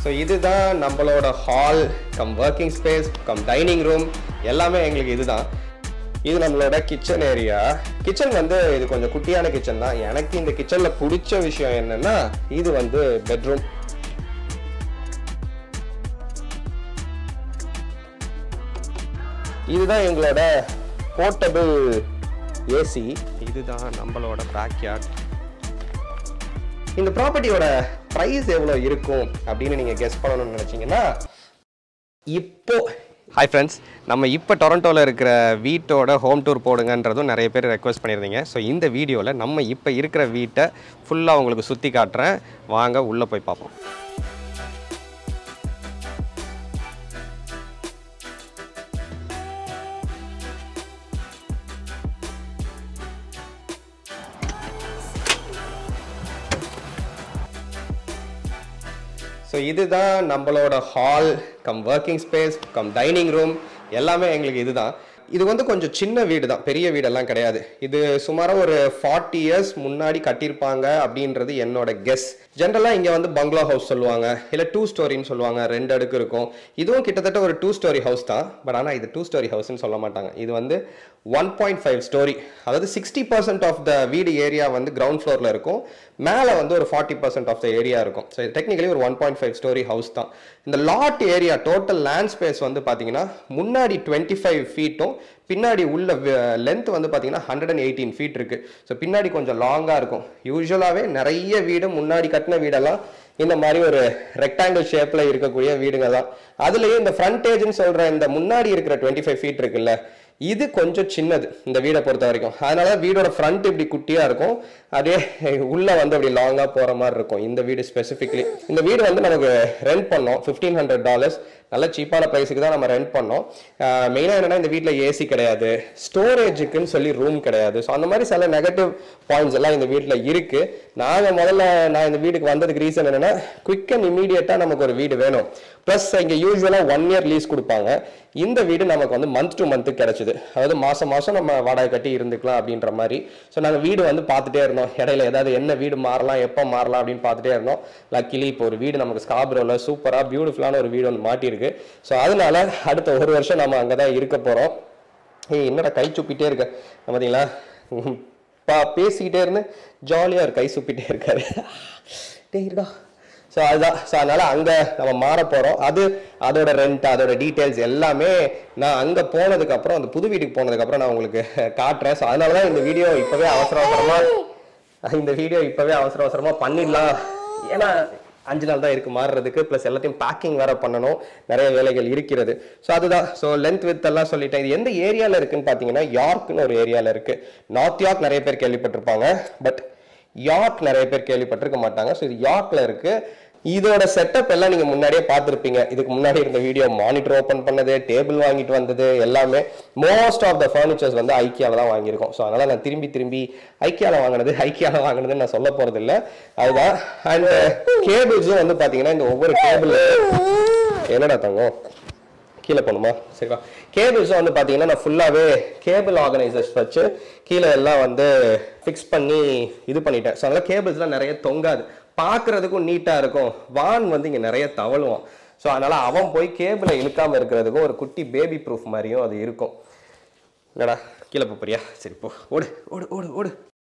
so இதுதான் நம்மளோட hall cum working space cum dining room எல்லாமே எங்களுக்கு இதுதான் இது நம்மளோட கிச்சன் ஏரியா கிச்சன் வந்து இது கொஞ்சம் குட்டியான கிச்சன் தான் எனக்கு இந்த கிச்சனில் பிடிச்ச விஷயம் என்னன்னா இது வந்து பெட்ரூம் இதுதான் எங்களோட போர்ட்டபிள் ஏசி இதுதான் நம்மளோட பேக்யார்ட் இந்த ப்ராப்பர்ட்டியோட ப்ரைஸ் எவ்வளோ இருக்கும் அப்படின்னு நீங்கள் கெஸ் பண்ணணும்னு நினச்சிங்கன்னா இப்போ ஹாய் ஃப்ரெண்ட்ஸ் நம்ம இப்போ டொரண்டோவில் இருக்கிற வீட்டோட ஹோம் டூர் போடுங்கன்றதும் நிறைய பேர் ரெக்வஸ்ட் பண்ணியிருந்தீங்க ஸோ இந்த வீடியோவில் நம்ம இப்போ இருக்கிற வீட்டை ஃபுல்லாக உங்களுக்கு சுற்றி காட்டுறேன் வாங்க உள்ளே போய் பார்ப்போம் ஸோ இதுதான் நம்மளோட hall cum working space cum dining room எல்லாமே எங்களுக்கு இதுதான் இது வந்து கொஞ்சம் சின்ன வீடு தான் பெரிய வீடெல்லாம் கிடையாது இது சுமாராக ஒரு ஃபார்ட்டி இயர்ஸ் முன்னாடி கட்டியிருப்பாங்க அப்படின்றது என்னோட கெஸ் ஜென்ரலாக இங்கே வந்து பங்களா ஹவுஸ் சொல்லுவாங்க இல்லை டூ ஸ்டோரின்னு சொல்லுவாங்க ரெண்டு அடுக்கு இருக்கும் இதுவும் கிட்டத்தட்ட ஒரு டூ ஸ்டோரி ஹவுஸ் தான் பட் ஆனால் இது டூ ஸ்டோரி ஹவுஸ்னு சொல்ல மாட்டாங்க இது வந்து ஒன் பாயிண்ட் ஃபைவ் ஸ்டோரி அதாவது சிக்ஸ்டி பர்சன்ட் ஆஃப் த வீடு ஏரியா வந்து கிரவுண்ட் ஃப்ளோரில் இருக்கும் மேலே வந்து ஒரு forty percent of the area இருக்கும் ஸோ டெக்னிக்கலி ஒரு one point five storey house தான் இந்த lot area total land space வந்து பார்த்தீங்கன்னா முன்னாடி டுவெண்ட்டி ஃபைவ் ஃபீட்டும் பின்னாடி உள்ள லென்த் வந்து பார்த்தீங்கன்னா ஹண்ட்ரட் அண்ட் எயிட்டீன் ஃபீட் இருக்கு ஸோ பின்னாடி கொஞ்சம் லாங்காக இருக்கும் யூஸ்வலாகவே நிறைய வீடு முன்னாடி கட்டின வீடெல்லாம் இந்த மாதிரி ஒரு ரெக்டாங்கிள் ஷேப்பில் இருக்கக்கூடிய வீடுங்க தான் அதுலேயும் இந்த ஃப்ரண்டேஜ்னு சொல்கிற இந்த முன்னாடி இருக்கிற டுவெண்ட்டி ஃபைவ் ஃபீட் இருக்குல்ல இது கொஞ்சம் சின்னது இந்த வீடை பொறுத்த வரைக்கும் அதனால வீடோட ஃப்ரண்ட் இப்படி குட்டியா இருக்கும் அதே உள்ள வந்து அப்படி லாங்கா போற மாதிரி இருக்கும் இந்த வீடு ஸ்பெசிஃபிக்லி இந்த வீடு வந்து நமக்கு ரெண்ட் பண்ணோம் ஃபிஃப்டீன் ஹண்ட்ரட் டாலர்ஸ் நல்ல சீப்பான ப்ரைஸுக்கு தான் நம்ம ரெண்ட் பண்ணோம் மெயினாக என்னன்னா இந்த வீட்டில் ஏசி கிடையாது ஸ்டோரேஜுக்குன்னு சொல்லி ரூம் கிடையாது ஸோ அந்த மாதிரி சில நெகட்டிவ் பாயிண்ட்ஸ் எல்லாம் இந்த வீட்டில் இருக்கு நாங்கள் முதல்ல நான் இந்த வீட்டுக்கு வந்ததுக்கு ரீசன் என்னன்னா குவிக் அண்ட் இமீடியட்டாக நமக்கு ஒரு வீடு வேணும் ப்ளஸ் இங்கே யூஸ்வலாக ஒன் இயர் லீஸ் கொடுப்பாங்க இந்த வீடு நமக்கு வந்து மந்த் டு மந்த்து கிடைச்சிது அதாவது மாதம் மாதம் நம்ம வாடகை கட்டி இருந்துக்கலாம் அப்படின்ற மாதிரி ஸோ நாங்கள் வீடு வந்து பார்த்துட்டே இருந்தோம் இடையில ஏதாவது என்ன வீடு மாறலாம் எப்போ மாறலாம் அப்படின்னு பார்த்துட்டே இருந்தோம் லக்கிலி இப்போ ஒரு வீடு நமக்கு ஸ்காப்ரோவில் சூப்பராக பியூட்டிஃபுல்லான ஒரு வீடு வந்து மாட்டியிருக்கு ஸோ அதனால அடுத்த ஒரு வருஷம் நம்ம அங்கே தான் இருக்க போகிறோம் ஏய் என்னடா கை சுப்பிட்டே இருக்க பார்த்தீங்களா பா பேசிக்கிட்டே இருந்து ஜாலியாக ஒரு கை சுப்பிட்டே இருக்காரு டேய்டா ஸோ அதுதான் ஸோ அதனால அங்கே நம்ம மாற போகிறோம் அது அதோட ரெண்ட் அதோட டீட்டெயில்ஸ் எல்லாமே நான் அங்கே போனதுக்கப்புறம் அந்த புது வீட்டுக்கு போனதுக்கப்புறம் நான் உங்களுக்கு காட்டுறேன் ஸோ அதனால தான் இந்த வீடியோ இப்போவே அவசர அவசரமாக இந்த வீடியோ இப்போவே அவசர அவசரமாக பண்ணிடலாம் ஏன்னா அஞ்சு நாள் தான் இருக்கு மாறுறதுக்கு ப்ளஸ் எல்லாத்தையும் பேக்கிங் வேற பண்ணணும் நிறைய வேலைகள் இருக்கிறது ஸோ அதுதான் ஸோ லென்த் வித் எல்லாம் சொல்லிட்டேன் இது எந்த ஏரியாவில் இருக்குன்னு பார்த்தீங்கன்னா யார்க்னு ஒரு ஏரியாவில் இருக்கு நார்த் யார்க் நிறைய பேர் கேள்விப்பட்டிருப்பாங்க பட் யார்க் நிறைய பேர் கேள்விப்பட்டிருக்க மாட்டாங்க ஸோ இது யார்க்ல இருக்கு இதோட செட்டப் எல்லாம் நீங்க முன்னாடியே பார்த்துருப்பீங்க இதுக்கு முன்னாடி இருந்த வீடியோ மானிட்டர் ஓப்பன் பண்ணது டேபிள் வாங்கிட்டு வந்தது எல்லாமே மோஸ்ட் ஆஃப் த ஃபர்னிச்சர்ஸ் வந்து ஐக்கியாவில் தான் வாங்கியிருக்கோம் ஸோ அதனால நான் திரும்பி திரும்பி ஐக்கியாவில் வாங்கினது ஐக்கியாவில் வாங்கினதுன்னு நான் சொல்ல போறது இல்லை அதுதான் அண்ட் கேபிள்ஸும் வந்து பார்த்தீங்கன்னா இந்த ஒவ்வொரு டேபிள் என்னடா தங்கம் கீழே போகணுமா சரிப்பா கேபிள்ஸும் வந்து பார்த்தீங்கன்னா நான் ஃபுல்லாகவே கேபிள் ஆர்கனைசர்ஸ் வச்சு கீழே எல்லாம் வந்து ஃபிக்ஸ் பண்ணி இது பண்ணிட்டேன் ஸோ அதனால் கேபிள்ஸ்லாம் நிறைய தொங்காது பார்க்குறதுக்கும் நீட்டாக இருக்கும் வான் வந்து இங்கே நிறைய தவழுவான் ஸோ அதனால் அவன் போய் கேபிளை இழுக்காமல் இருக்கிறதுக்கும் ஒரு குட்டி பேபி ப்ரூஃப் மாதிரியும் அது இருக்கும் என்னடா கீழே போ போறியா சரி போ ஓடு ஓடு ஓடு ஓடு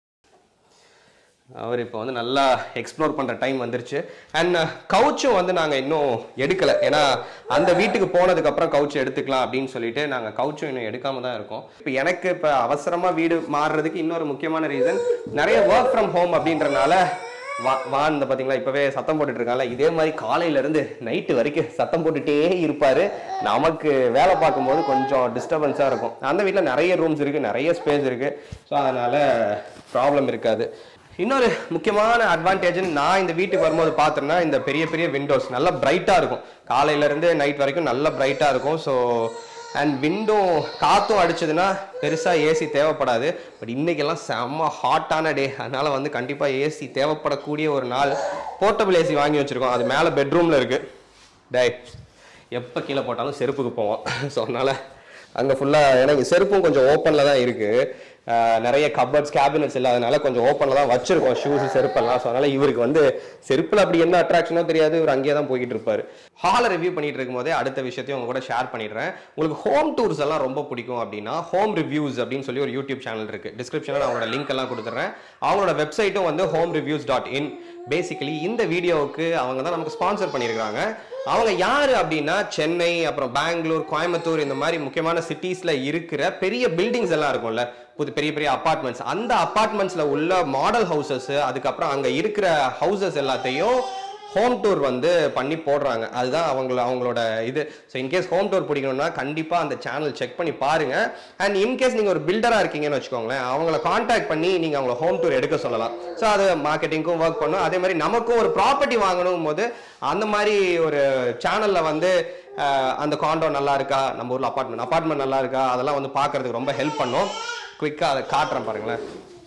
அவர் இப்போ வந்து நல்லா எக்ஸ்ப்ளோர் பண்ணுற டைம் வந்துருச்சு அண்ட் கவுச்சும் வந்து நாங்கள் இன்னும் எடுக்கலை ஏன்னா அந்த வீட்டுக்கு போனதுக்கப்புறம் கவுச்சு எடுத்துக்கலாம் அப்படின்னு சொல்லிட்டு நாங்கள் கவுச்சும் இன்னும் எடுக்காம தான் இருக்கோம் இப்போ எனக்கு இப்போ அவசரமாக வீடு மாறுறதுக்கு இன்னொரு முக்கியமான ரீசன் நிறைய ஒர்க் ஃப்ரம் ஹோம் அப்படின்றனால வா வான் இந்த பார்த்தீங்களா இப்போவே சத்தம் போட்டுட்டு இருக்காங்களா இதே மாதிரி காலையிலேருந்து நைட்டு வரைக்கும் சத்தம் போட்டுட்டே இருப்பார் நமக்கு வேலை பார்க்கும்போது கொஞ்சம் டிஸ்டர்பன்ஸாக இருக்கும் அந்த வீட்டில் நிறைய ரூம்ஸ் இருக்குது நிறைய ஸ்பேஸ் இருக்குது ஸோ அதனால் ப்ராப்ளம் இருக்காது இன்னொரு முக்கியமான அட்வான்டேஜ்னு நான் இந்த வீட்டுக்கு வரும்போது பார்த்தேன்னா இந்த பெரிய பெரிய விண்டோஸ் நல்லா பிரைட்டாக இருக்கும் காலையிலேருந்து நைட் வரைக்கும் நல்லா பிரைட்டாக இருக்கும் ஸோ அண்ட் விண்டோ காற்றும் அடிச்சதுன்னா பெருசாக ஏசி தேவைப்படாது பட் இன்னைக்கெல்லாம் செம்ம ஹாட்டான டே அதனால வந்து கண்டிப்பாக ஏசி தேவைப்படக்கூடிய ஒரு நாள் போர்ட்டபிள் ஏசி வாங்கி வச்சுருக்கோம் அது மேலே பெட்ரூமில் இருக்குது டே எப்போ கீழே போட்டாலும் செருப்புக்கு போவோம் ஸோ அதனால் அங்கே ஃபுல்லாக எனக்கு செருப்பும் கொஞ்சம் ஓப்பனில் தான் இருக்குது ஆஹ் நிறைய கபர்ட்ஸ் கேபினட்ஸ் இல்லாதனால கொஞ்சம் ஓப்பனில் தான் வச்சிருக்கோம் ஷூஸ் செருப்பெல்லாம் ஸோ அதனால இவருக்கு வந்து செருப்பில் அப்படி என்ன அட்ராக்ஷனோ தெரியாது இவர் அங்கேயே தான் போய்கிட்டு இருப்பாரு ஹாலை ரிவ்யூ பண்ணிட்டு இருக்கும்போதே அடுத்த விஷயத்தையும் உங்க கூட ஷேர் பண்ணிடுறேன் உங்களுக்கு ஹோம் டூர்ஸ் எல்லாம் ரொம்ப பிடிக்கும் அப்படின்னா ஹோம் ரிவ்யூஸ் அப்படின்னு சொல்லி ஒரு யூடியூப் சேனல் இருக்கு டிஸ்கிரிப்ஷனில் அவங்களோட லிங்க் எல்லாம் கொடுத்துட்றேன் அவங்களோட வெப்சைட்டும் வந்து home reviews dot in basically இந்த வீடியோவுக்கு அவங்க தான் நமக்கு ஸ்பான்சர் பண்ணியிருக்காங்க அவங்க யாரு அப்படின்னா சென்னை அப்புறம் பெங்களூர் கோயம்புத்தூர் இந்த மாதிரி முக்கியமான சிட்டிஸ்ல இருக்கிற பெரிய பில்டிங்ஸ் எல்லாம் இருக்கும்ல புது பெரிய பெரிய அபார்ட்மெண்ட்ஸ் அந்த அபார்ட்மெண்ட்ஸ்ல உள்ள மாடல் ஹவுசஸ் அதுக்கப்புறம் அங்க இருக்கிற ஹவுசஸ் எல்லாத்தையும் ஹோம் டூர் வந்து பண்ணி போடுறாங்க அதுதான் அவங்கள அவங்களோட இது ஸோ இன்கேஸ் ஹோம் டூர் பிடிக்கணும்னா கண்டிப்பாக அந்த சேனல் செக் பண்ணி பாருங்க அண்ட் இன்கேஸ் நீங்கள் ஒரு பில்டராக இருக்கீங்கன்னு வச்சுக்கோங்களேன் அவங்கள காண்டாக்ட் பண்ணி நீங்கள் அவங்கள ஹோம் டூர் எடுக்க சொல்லலாம் ஸோ அது மார்க்கெட்டிங்க்கும் ஒர்க் பண்ணும் அதே மாதிரி நமக்கும் ஒரு ப்ராப்பர்ட்டி வாங்கணும் போது அந்த மாதிரி ஒரு சேனலில் வந்து அஹ், அந்த காண்டோ நல்லா இருக்கா நம்ம ஊரில் அப்பார்ட்மெண்ட் அப்பார்ட்மெண்ட் நல்லா இருக்கா அதெல்லாம் வந்து பார்க்கறதுக்கு ரொம்ப ஹெல்ப் பண்ணும் குயிக்காக அதை காட்டுறேன் பாருங்களேன்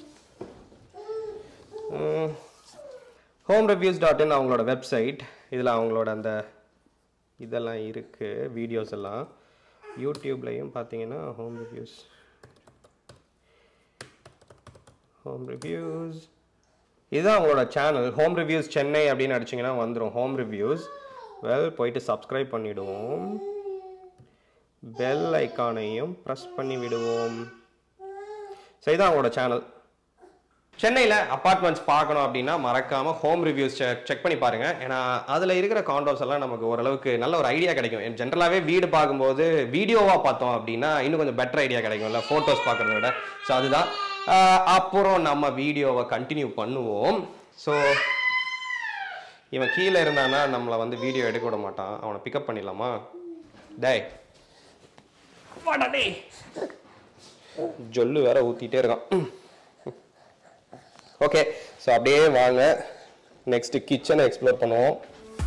ஹோம் ரிவ்யூஸ் டாட் இன் அவங்களோட வெப்சைட் இதில் அவங்களோட அந்த இதெல்லாம் இருக்குது வீடியோஸ் எல்லாம் யூடியூப்லேயும் பார்த்தீங்கன்னா ஹோம் ரிவ்யூஸ் ஹோம் ரிவ்யூஸ் இதுதான் அவங்களோட சேனல் ஹோம் ரிவ்யூஸ் சென்னை அப்படின்னு அடிச்சிங்கன்னா வந்துடும் ஹோம் ரிவ்யூஸ் வெல் போயிட்டு சப்ஸ்கிரைப் பண்ணிவிடுவோம் பெல் ஐக்கானையும் ப்ரெஸ் பண்ணி விடுவோம் ஸோ இதான் அவங்களோட சேனல் சென்னையில் அப்பார்ட்மெண்ட்ஸ் பார்க்கணும் அப்படின்னா மறக்காம ஹோம் ரிவ்யூஸ் செக் பண்ணி பாருங்க ஏன்னா அதில் இருக்கிற காண்டோஸ் எல்லாம் நமக்கு ஓரளவுக்கு நல்ல ஒரு ஐடியா கிடைக்கும் ஜென்ரலாகவே வீடு பார்க்கும்போது வீடியோவாக பார்த்தோம் அப்படின்னா இன்னும் கொஞ்சம் பெட்டர் ஐடியா கிடைக்கும்ல ஃபோட்டோஸ் பார்க்குறத விட ஸோ அதுதான் ஆஹ் அப்புறம் நம்ம வீடியோவை கண்டினியூ பண்ணுவோம் ஸோ இவன் கீழே இருந்தானா நம்மளை வந்து வீடியோ எடுக்க விட மாட்டான் அவனை பிக்கப் பண்ணிடலாமா டேய் வாடா டேய் ஜொல்லு வேற ஊத்திட்டே இருக்கான் ஓகே ஸோ அப்படியே வாங்க நெக்ஸ்ட் கிச்சனை எக்ஸ்ப்ளோர் பண்ணுவோம்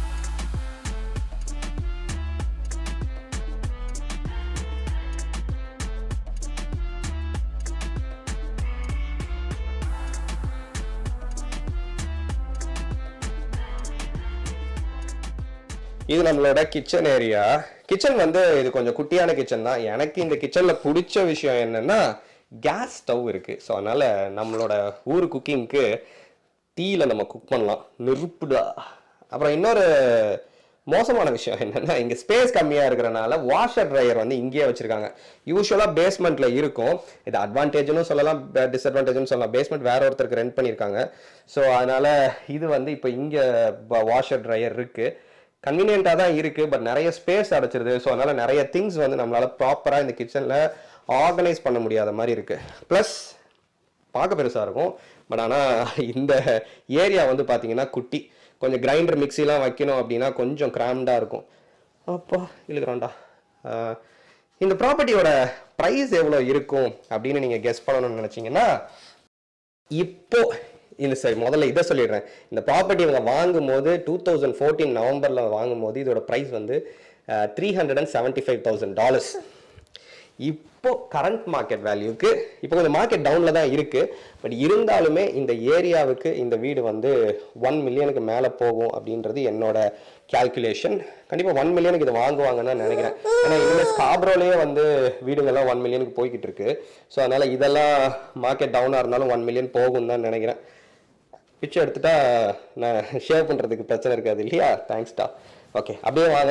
இது நம்மளோட கிச்சன் ஏரியா கிச்சன் வந்து இது கொஞ்சம் குட்டியான கிச்சன் தான் எனக்கு இந்த கிச்சன்ல பிடிச்ச விஷயம் என்னன்னா கேஸ் ஸ்டவ் இருக்கு ஸோ அதனால நம்மளோட ஊர் குக்கிங்க்கு தீயில நம்ம குக் பண்ணலாம் நெருப்புடா அப்புறம் இன்னொரு மோசமான விஷயம் என்னன்னா இங்க ஸ்பேஸ் கம்மியா இருக்கிறனால வாஷர் ட்ரையர் வந்து இங்கேயே வச்சிருக்காங்க யூஸ்வலா பேஸ்மெண்ட்ல இருக்கும் இது அட்வான்டேஜ்னு சொல்லலாம் டிஸ்அட்வான்டேஜ்னு சொல்லலாம் பேஸ்மெண்ட் வேற ஒருத்தருக்கு ரெண்ட் பண்ணியிருக்காங்க ஸோ அதனால இது வந்து இப்போ இங்க வாஷர் ட்ரையர் இருக்கு கன்வீனியன்ட்டாக தான் இருக்கு பட் நிறைய ஸ்பேஸ் அடைச்சிருது ஸோ அதனால நிறைய திங்ஸ் வந்து நம்மளால ப்ராப்பராக இந்த கிச்சனில் ஆர்கனைஸ் பண்ண முடியாத மாதிரி இருக்கு ப்ளஸ் பார்க்க பெருசாக இருக்கும் பட் ஆனால் இந்த ஏரியா வந்து பார்த்தீங்கன்னா குட்டி கொஞ்சம் கிரைண்டர் மிக்ஸிலாம் வைக்கணும் அப்படின்னா கொஞ்சம் கிராம்டாக இருக்கும் அப்பா இழுக்கிறான்டா ஆஹ், இந்த ப்ராப்பர்ட்டியோட ப்ரைஸ் எவ்வளோ இருக்கும் அப்படின்னு நீங்கள் கெஸ் பண்ணணும்னு நினச்சிங்கன்னா இப்போ இந்த சரி முதல்ல இதை சொல்லிடுறேன் இந்த ப்ராப்பர்ட்டி இவங்க வாங்கும்போது டூ தௌசண்ட் ஃபோர்டீன் நவம்பரில் வாங்கும்போது இதோட ப்ரைஸ் வந்து three hundred and seventy five thousand dollars இப்போ கரண்ட் மார்க்கெட் வேல்யூக்கு இப்போ கொஞ்சம் மார்க்கெட் டவுனில் தான் இருக்கு பட் இருந்தாலுமே இந்த ஏரியாவுக்கு இந்த வீடு வந்து ஒன் மில்லியனுக்கு மேலே போகும் அப்படின்றது என்னோட கால்குலேஷன் கண்டிப்பாக ஒன் மில்லியனுக்கு இதை வாங்குவாங்கன்னு தான் நினைக்கிறேன் ஏன்னா இந்த ஸ்காப்ரோலேயே வந்து வீடுங்கள்லாம் ஒன் மில்லியனுக்கு போய்கிட்டு இருக்கு ஸோ அதனால இதெல்லாம் மார்க்கெட் டவுனாக இருந்தாலும் ஒன் மில்லியன் போகும் தான் நினைக்கிறேன் பிச்சை எடுத்துட்டா நான் ஷேவ் பண்ணுறதுக்கு பிரச்சனை இருக்காது இல்லையா தேங்க்ஸ்டா ஓகே அப்படியே வாங்க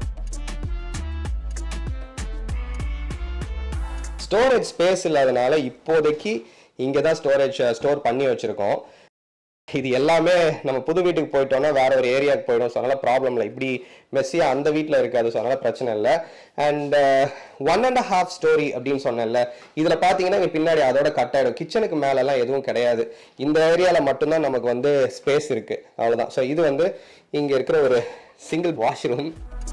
ஸ்டோரேஜ் ஸ்பேஸ் இல்லாதனால இப்போதைக்கு இங்கே தான் ஸ்டோரேஜ் ஸ்டோர் பண்ணி வச்சுருக்கோம் இது எல்லாமே நம்ம புது வீட்டுக்கு போயிட்டோம்னா வேற ஒரு ஏரியாவுக்கு போயிடும் ஸோ அதனால் ப்ராப்ளம் இல்லை இப்படி மெஸ்ஸியாக அந்த வீட்டில் இருக்காது ஸோ அதனால் பிரச்சனை இல்லை and one and half story அப்படின்னு சொன்னேன்ல இதில் பார்த்தீங்கன்னா இங்கே பின்னாடி அதோட கட் ஆகிடும் கிச்சனுக்கு மேலெல்லாம் எதுவும் கிடையாது இந்த ஏரியாவில் மட்டும்தான் நமக்கு வந்து ஸ்பேஸ் இருக்குது அவ்வளோதான் ஸோ இது வந்து இங்கே இருக்கிற ஒரு சிங்கிள் வாஷ்ரூம்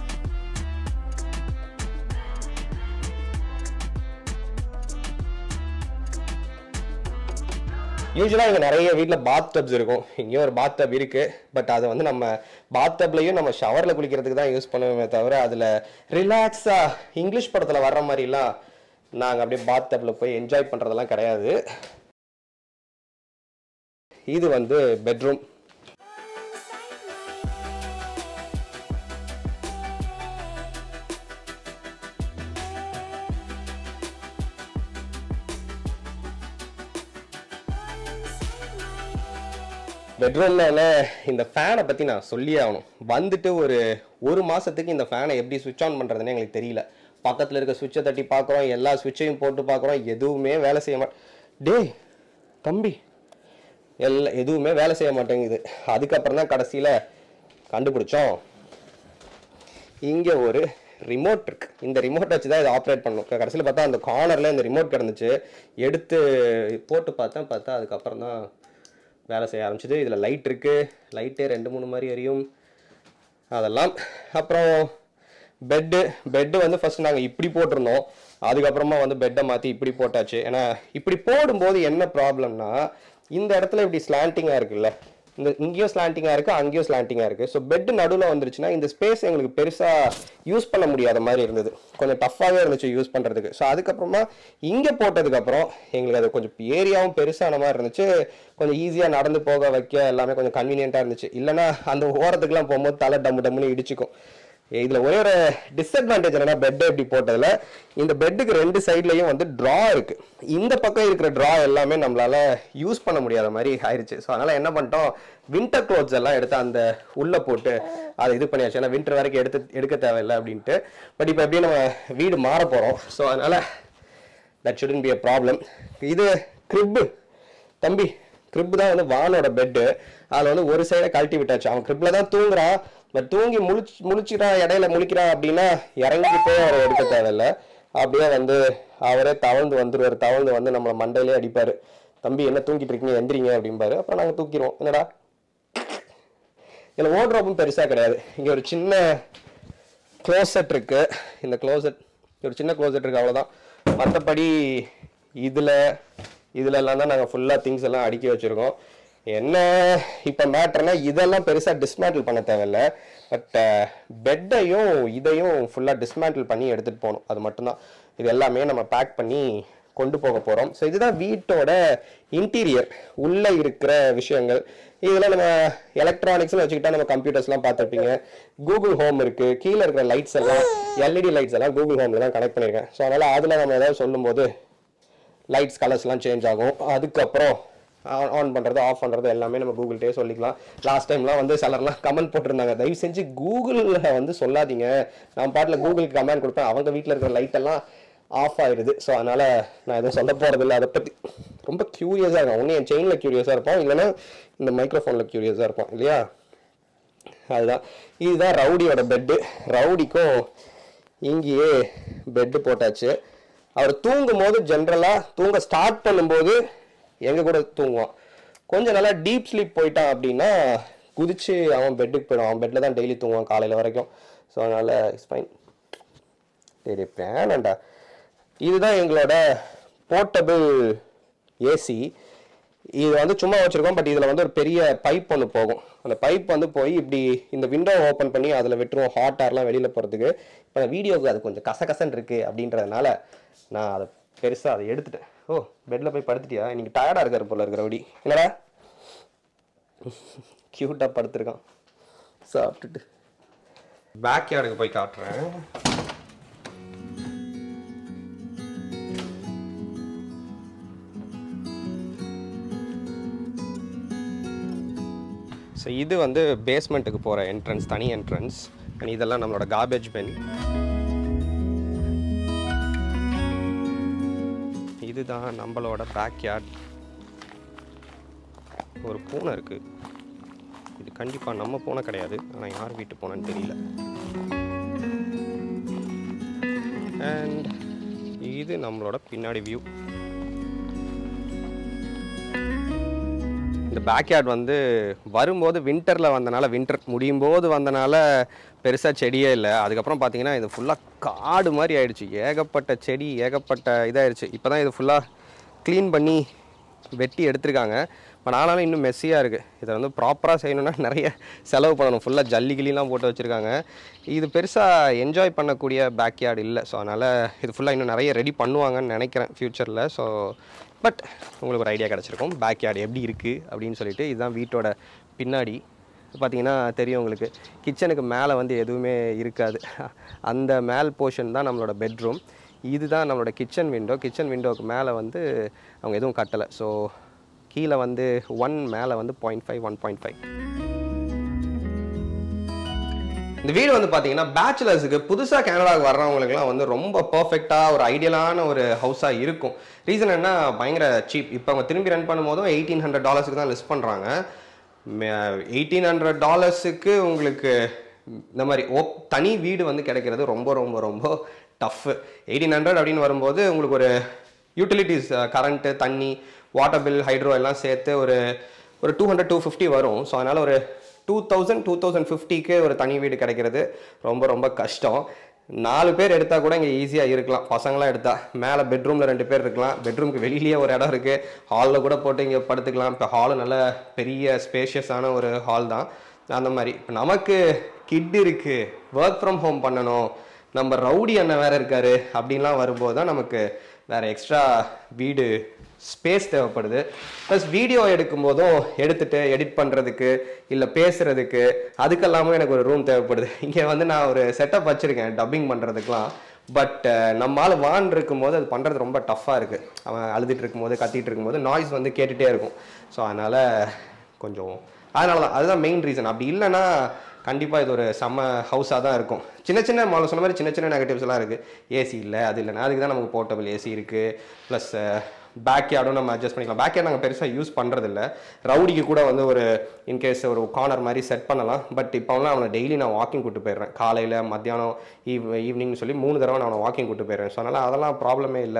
யூஸ்வலாக இங்கே நிறைய வீட்டில் பாத் டப்ஸ் இருக்கும் இங்கேயும் ஒரு பாத் டப் இருக்கு பட் அதை வந்து நம்ம பாத் டப்லையும் நம்ம ஷவரில் குளிக்கிறதுக்கு தான் யூஸ் பண்ணுவோமே தவிர அதில் ரிலாக்ஸாக இங்கிலீஷ் படத்தில் வர்ற மாதிரிலாம் நாங்கள் அப்படியே பாத் டப்பில் போய் என்ஜாய் பண்ணுறதெல்லாம் கிடையாது இது வந்து பெட்ரூம் பெட்ரூம்னால இந்த ஃபேனை பற்றி நான் சொல்லியே ஆகணும் வந்துட்டு ஒரு ஒரு மாதத்துக்கு இந்த ஃபேனை எப்படி சுவிட்ச் ஆன் பண்ணுறதுன்னு எங்களுக்கு தெரியல பக்கத்தில் இருக்க சுவிட்சை தட்டி பார்க்குறோம் எல்லா சுவிட்சையும் போட்டு பார்க்குறோம் எதுவுமே வேலை செய்ய மாட்டேன் டேய் தம்பி எல்லா எதுவுமே வேலை செய்ய மாட்டேங்குது அதுக்கப்புறம் தான் கடைசியில் கண்டுபிடிச்சோம் இங்கே ஒரு ரிமோட் இருக்கு இந்த ரிமோட் வச்சு தான் இதை ஆப்ரேட் பண்ணணும் கடைசியில் பார்த்தா அந்த கார்னரில் இந்த ரிமோட் கிடந்துச்சு எடுத்து போட்டு பார்த்தேன் பார்த்தா அதுக்கப்புறம் தான் வேலை செய்ய ஆரம்பிச்சது இதில் லைட் இருக்குது லைட்டே ரெண்டு மூணு மாதிரி எரியும் அதெல்லாம் அப்புறம் பெட்டு பெட்டு வந்து ஃபர்ஸ்ட் நாங்கள் இப்படி போட்டிருந்தோம் அதுக்கப்புறமா வந்து பெட்டை மாற்றி இப்படி போட்டாச்சு ஏன்னா இப்படி போடும்போது என்ன ப்ராப்ளம்னா இந்த இடத்துல இப்படி ஸ்லாண்டிங்காக இருக்குல்ல இந்த இங்கேயும் ஸ்லாண்டிங்காக இருக்குது அங்கேயும் ஸ்லாண்டிங்காக இருக்குது ஸோ பெட் நடுவில் வந்துருச்சுன்னா இந்த ஸ்பேஸ் எங்களுக்கு பெருசாக யூஸ் பண்ண முடியாத மாதிரி இருந்தது கொஞ்சம் டஃப்பாகவே இருந்துச்சு யூஸ் பண்ணுறதுக்கு ஸோ அதுக்கப்புறமா இங்கே போட்டதுக்கப்புறம் எங்களுக்கு அது கொஞ்சம் ஏரியாவும் பெருசான மாதிரி இருந்துச்சு கொஞ்சம் ஈஸியாக நடந்து போக வைக்க எல்லாமே கொஞ்சம் கன்வீனியண்ட்டாக இருந்துச்சு இல்லைன்னா அந்த ஓரத்துக்குலாம் போகும்போது தலை டம்மு டம்முன்னு இடிச்சுக்கும் இதுல ஒரே ஒரு டிஸ்அட்வான்டேஜ் என்னன்னா பெட் எப்படி போட்டதுல இந்த பெட்டுக்கு ரெண்டு சைட்லயும் வந்து ட்ரா இருக்கு இந்த பக்கம் இருக்கிற ட்ரா எல்லாமே நம்மளால யூஸ் பண்ண முடியாத மாதிரி ஆயிருச்சு ஸோ அதனால என்ன பண்ணிட்டோம் வின்டர் க்ளோத்ஸ் எல்லாம் எடுத்து அந்த உள்ள போட்டு அதை இது பண்ணியாச்சு ஏன்னா வின்டர் வரைக்கும் எடுத்து எடுக்க தேவையில்லை அப்படின்ட்டு பட் இப்போ எப்படியும் நம்ம வீடு மாற போறோம் ஸோ அதனால that shouldn't be a problem இது கிரிப்பு தம்பி கிரிப் தான் வந்து வானோட பெட்டு அதில் வந்து ஒரு சைடை கழட்டி விட்டாச்சு அவன் கிரிப்பில் தான் தூங்குறான் பட் தூங்கி முழிச்சு முழிச்சிடான் இடையில முழிக்கிறான் அப்படின்னா இறங்கி போய் அவரை எடுக்க தேவையில்ல அப்படியே வந்து அவரே தவழ்ந்து வந்துருவார் தவழ்ந்து வந்து நம்மளை மண்டையிலே அடிப்பார் தம்பி என்ன தூங்கிட்டு இருக்கீங்க எந்திரிங்க அப்படிம்பாரு அப்புறம் நாங்கள் தூக்கிடுவோம் என்னடா இதில் ஓட்ரோப்பும் பெருசாக கிடையாது இங்கே ஒரு சின்ன க்ளோசெட் இருக்கு இந்த க்ளோசெட் ஒரு சின்ன க்ளோசெட் இருக்கு அவ்வளோதான் மற்றபடி இதில் இதுல எல்லாம் தான் நாங்கள் ஃபுல்லாக திங்ஸ் எல்லாம் அடுக்கி வச்சுருக்கோம் என்ன இப்போ மேட்டர்னா இதெல்லாம் பெருசாக டிஸ்மேண்டில் பண்ண தேவையில்ல பட் பெட்டையும் இதையும் ஃபுல்லாக டிஸ்மேண்டில் பண்ணி எடுத்துகிட்டு போகணும் அது மட்டும்தான் இது எல்லாமே நம்ம பேக் பண்ணி கொண்டு போக போகிறோம் ஸோ இதுதான் வீட்டோட இன்டீரியர் உள்ளே இருக்கிற விஷயங்கள் இதில் நம்ம எலக்ட்ரானிக்ஸ்னு வச்சுக்கிட்டா நம்ம கம்ப்யூட்டர்ஸ்லாம் பார்த்துருப்பீங்க கூகுள் ஹோம் இருக்குது கீழே இருக்கிற லைட்ஸ் எல்லாம் எல்இடி லைட்ஸ் எல்லாம் கூகுள் ஹோமில் தான் கனெக்ட் பண்ணியிருக்கேன் ஸோ அதனால் அதில் நம்ம ஏதாவது சொல்லும்போது லைட்ஸ் கலர்ஸ்லாம் சேஞ்ச் ஆகும் அதுக்கப்புறம் ஆன் பண்ணுறது ஆஃப் பண்ணுறது எல்லாமே நம்ம கூகுள்கிட்டே சொல்லிக்கலாம் லாஸ்ட் டைம்லாம் வந்து சிலர்லாம் கமெண்ட் போட்டிருந்தாங்க தயவு செஞ்சு கூகுளில் வந்து சொல்லாதீங்க நான் பாட்டில் கூகுளுக்கு கமெண்ட் கொடுப்பேன் அவங்க வீட்டில் இருக்கிற லைட் எல்லாம் ஆஃப் ஆயிடுது ஸோ அதனால் நான் எதுவும் சொல்ல போகிறதில்ல அதை பற்றி ரொம்ப க்யூரியஸாக இருக்கும் ஒன்று என் செயினில் க்யூரியஸாக இருப்போம் இல்லைன்னா இந்த மைக்ரோஃபோனில் க்யூரியஸாக இருப்போம் இல்லையா அதுதான் இதுதான் ரவுடியோட பெட்டு ரவுடிக்கும் இங்கேயே பெட்டு போட்டாச்சு அவர் தூங்கும் போது ஜென்ரலாக தூங்க ஸ்டார்ட் பண்ணும்போது எங்க கூட தூங்குவான் கொஞ்சம் நல்லா டீப் ஸ்லீப் போயிட்டான் அப்படின்னா குதிச்சு அவன் பெட்டுக்கு போயிடும் அவன் பெட்டில் தான் டெய்லி தூங்குவான் காலையில் வரைக்கும் ஸோ அதனால் இட்ஸ் ஃபைன் சரி வேணாண்டா இதுதான் எங்களோட போர்ட்டபிள் ஏசி இது வந்து சும்மா வச்சிருக்கோம் பட் இதில் வந்து ஒரு பெரிய பைப் ஒன்று போகும் அந்த பைப் வந்து போய் இப்படி இந்த விண்டோ ஓப்பன் பண்ணி அதில் விட்டுருவோம் ஹாட் ஏர்லாம் வெளியில் போகிறதுக்கு இப்போ நான் வீடியோவுக்கு அது கொஞ்சம் கசகசன் இருக்குது அப்படின்றதுனால நான் அதை பெருசாக அதை எடுத்துட்டேன் ஓ பெட்டில் போய் படுத்துட்டியா இன்னைக்கு டயர்டாக இருக்காரு போல இருக்கிற ரவுடி என்னடா க்யூட்டாக படுத்துருக்கான் சாப்பிட்டுட்டு பேக் யார்டுக்கு போய் காட்டுறேன் ஸோ இது வந்து பேஸ்மெண்ட்டுக்கு போகிற என்ட்ரன்ஸ் தனி என்ட்ரன்ஸ் அண்ட் இதெல்லாம் நம்மளோட கார்பேஜ் பென் இதுதான் நம்மளோட பேக்யார்ட் ஒரு பூனை இருக்குது இது கண்டிப்பாக நம்ம பூனை கிடையாது ஆனால் யார் வீட்டு பூனைன்னு தெரியல அண்ட் இது நம்மளோட பின்னாடி வியூ இந்த பேக்யார்ட் வந்து வரும்போது வின்டரில் வந்தனால வின்டர் முடியும் போது வந்தனால பெருசாக செடியே இல்லை அதுக்கப்புறம் பார்த்தீங்கன்னா இது ஃபுல்லாக காடு மாதிரி ஆயிடுச்சு ஏகப்பட்ட செடி ஏகப்பட்ட இதாயிருச்சு இப்போ தான் இது ஃபுல்லாக க்ளீன் பண்ணி வெட்டி எடுத்திருக்காங்க பட் ஆனாலும் இன்னும் மெஸ்ஸியாக இருக்குது இதை வந்து ப்ராப்பராக செய்யணும்னா நிறைய செலவு பண்ணணும் ஃபுல்லாக ஜல்லி கிளிலாம் போட்டு வச்சுருக்காங்க இது பெருசாக என்ஜாய் பண்ணக்கூடிய பேக்யார்டு இல்லை ஸோ அதனால் இது ஃபுல்லாக இன்னும் நிறைய ரெடி பண்ணுவாங்கன்னு நினைக்கிறேன் ஃப்யூச்சரில் ஸோ பட் உங்களுக்கு ஒரு ஐடியா கிடச்சிருக்கும் பேக்யார்டு எப்படி இருக்குது அப்படின்னு சொல்லிட்டு இதுதான் வீட்டோட பின்னாடி பார்த்தீங்கன்னா தெரியும் உங்களுக்கு கிச்சனுக்கு மேலே வந்து எதுவுமே இருக்காது அந்த மேல் போர்ஷன் தான் நம்மளோட பெட்ரூம் இதுதான் நம்மளோட கிச்சன் விண்டோ கிச்சன் விண்டோவுக்கு மேலே வந்து அவங்க எதுவும் கட்டலை ஸோ கீழே வந்து ஒன் மேலே வந்து point five one point five இந்த வீடு வந்து பார்த்தீங்கன்னா பேச்சுலர்ஸுக்கு புதுசாக கனடாவுக்கு வர்றவங்களுக்குலாம் வந்து ரொம்ப பர்ஃபெக்டாக ஒரு ஐடியலான ஒரு ஹவுஸாக இருக்கும் ரீசன் என்ன பயங்கர சீப் இப்போ அவங்க திரும்பி ரன் பண்ணும்போதும் எயிட்டீன் ஹண்ட்ரட் டாலர்ஸுக்கு தான் லிஸ்ட் பண்ணுறாங்க எயிட்டீன் ஹண்ட்ரட் டாலர்ஸுக்கு உங்களுக்கு இந்த மாதிரி ஓ தனி வீடு வந்து கிடைக்கிறது ரொம்ப ரொம்ப ரொம்ப டஃப் எயிட்டீன் ஹண்ட்ரட் அப்படின்னு வரும்போது உங்களுக்கு ஒரு யூட்டிலிட்டிஸ் கரண்ட்டு தண்ணி வாட்டர் பில் ஹைட்ரோ எல்லாம் சேர்த்து ஒரு ஒரு டூ ஹண்ட்ரட் டூ ஃபிஃப்டி வரும் ஸோ அதனால் ஒரு டூ தௌசண்ட் டூ தௌசண்ட் ஃபிஃப்டிக்கு ஒரு தனி வீடு கிடைக்கிறது ரொம்ப ரொம்ப கஷ்டம் நாலு பேர் எடுத்தால் கூட இங்கே ஈஸியாக இருக்கலாம் பசங்களாம் எடுத்தா மேலே பெட்ரூமில் ரெண்டு பேர் இருக்கலாம் பெட்ரூம்க்கு வெளியிலேயே ஒரு இடம் இருக்குது ஹாலில் கூட போட்டு இங்கே படுத்துக்கலாம் இப்போ ஹாலு நல்ல பெரிய ஸ்பேஷியஸான ஒரு ஹால் தான் அந்த மாதிரி இப்போ நமக்கு கிட் இருக்குது ஒர்க் ஃப்ரம் ஹோம் பண்ணணும் நம்ம ரவுடி அண்ணன் வேற இருக்காரு அப்படின்லாம் வரும்போது தான் நமக்கு வேற எக்ஸ்ட்ரா வீடு ஸ்பேஸ் தேவைப்படுது ப்ளஸ் வீடியோ எடுக்கும் போதும் எடுத்துட்டு எடிட் பண்ணுறதுக்கு இல்லை பேசுறதுக்கு அதுக்கெல்லாமும் எனக்கு ஒரு ரூம் தேவைப்படுது இங்கே வந்து நான் ஒரு செட்டப் வச்சுருக்கேன் டப்பிங் பண்ணுறதுக்கெலாம் பட் நம்மால் வான் இருக்கும்போது அது பண்ணுறது ரொம்ப டஃப்பாக இருக்குது அவன் அழுதுட்டு இருக்கும்போது கத்திட்டு இருக்கும்போது நாய்ஸ் வந்து கேட்டுகிட்டே இருக்கும் ஸோ அதனால் கொஞ்சம் அதனால தான் அதுதான் மெயின் ரீசன் அப்படி இல்லைன்னா கண்டிப்பாக இது ஒரு செம்ம ஹவுஸாக தான் இருக்கும் சின்ன சின்ன மாலை சொன்ன மாதிரி சின்ன சின்ன நெகட்டிவ்ஸ் எல்லாம் இருக்குது ஏசி இல்லை அது இல்லைனா அதுக்கு தான் நமக்கு போர்ட்டபிள் ஏசி இருக்குது ப்ளஸ் பேக் யார்டும் நம்ம அட்ஜஸ்ட் பண்ணிக்கலாம் பேக் யார்ட் நாங்கள் பெருசாக யூஸ் பண்ணுறதில்ல ரவுடிக்கு கூட வந்து ஒரு இன்கேஸ் ஒரு கார்னர் மாதிரி செட் பண்ணலாம் பட் இப்போலாம் அவனை டெய்லி நான் வாக்கிங் கூட்டு போயிடுறேன் காலையில் மத்தியானம் ஈவ் ஈவினிங்னு சொல்லி மூணு தடவை நான் அவனை வாக்கிங் கூட்டு போயிடுறேன் ஸோ அதனால் அதெல்லாம் ப்ராப்ளமே இல்லை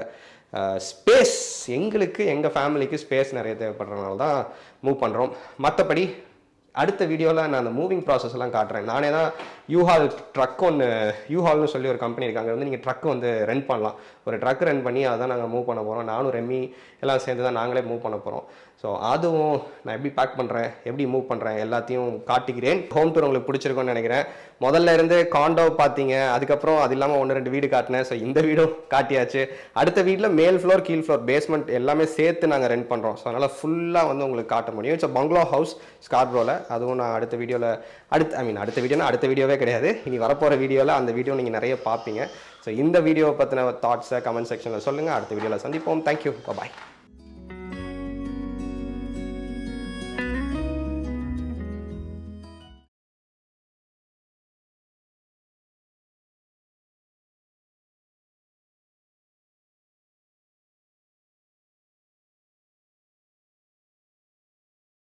ஸ்பேஸ் எங்களுக்கு எங்கள் ஃபேமிலிக்கு ஸ்பேஸ் நிறைய தேவைப்படுறதுனால தான் மூவ் பண்ணுறோம் மற்றபடி அடுத்த வீடியோவில் நான் அந்த மூவிங் ப்ராசஸ் எல்லாம் காட்டுறேன் நானே தான் யூஹால் ட்ரக் ஒன்று யூஹால்னு சொல்லி ஒரு கம்பெனி இருக்காங்க வந்து நீங்கள் ட்ரக் வந்து ரெண்ட் பண்ணலாம் ஒரு ட்ரக் ரெண்ட் பண்ணி அதை தான் நாங்கள் மூவ் பண்ண போகிறோம் நானும் ரெமி எல்லாம் சேர்ந்து தான் நாங்களே மூவ் பண்ண போகிறோம் ஸோ அதுவும் நான் எப்படி பேக் பண்ணுறேன் எப்படி மூவ் பண்ணுறேன் எல்லாத்தையும் காட்டிக்கிறேன் ஹோம் டூர் உங்களுக்கு பிடிச்சிருக்கும்னு நினைக்கிறேன் முதல்ல இருந்து காண்டோ பார்த்தீங்க அதுக்கப்புறம் அது இல்லாமல் ஒன்று ரெண்டு வீடு காட்டினேன் ஸோ இந்த வீடும் காட்டியாச்சு அடுத்த வீட்டில் மேல் ஃப்ளோர் கீழ் ஃப்ளோர் பேஸ்மெண்ட் எல்லாமே சேர்த்து நாங்கள் ரெண்ட் பண்ணுறோம் ஸோ அதனால் ஃபுல்லாக வந்து உங்களுக்கு காட்ட முடியும் இட்ஸ் பங்களோ ஹவுஸ் ஸ்கார்ப்ரோவில் அதுவும் நான் அடுத்த வீடியோவில் அடுத்த ஐ மீன் அடுத்த வீடியோனா அடுத்த வீடியோவே கிடையாது இனி வரப்போகிற வீடியோவில் அந்த வீடியோ நீங்கள் நிறைய பார்ப்பீங்க ஸோ இந்த வீடியோவை பற்றின தாட்ஸை கமெண்ட் செக்ஷனில் சொல்லுங்கள் அடுத்த வீடியோவில் சந்திப்போம் தேங்க்யூ பாய்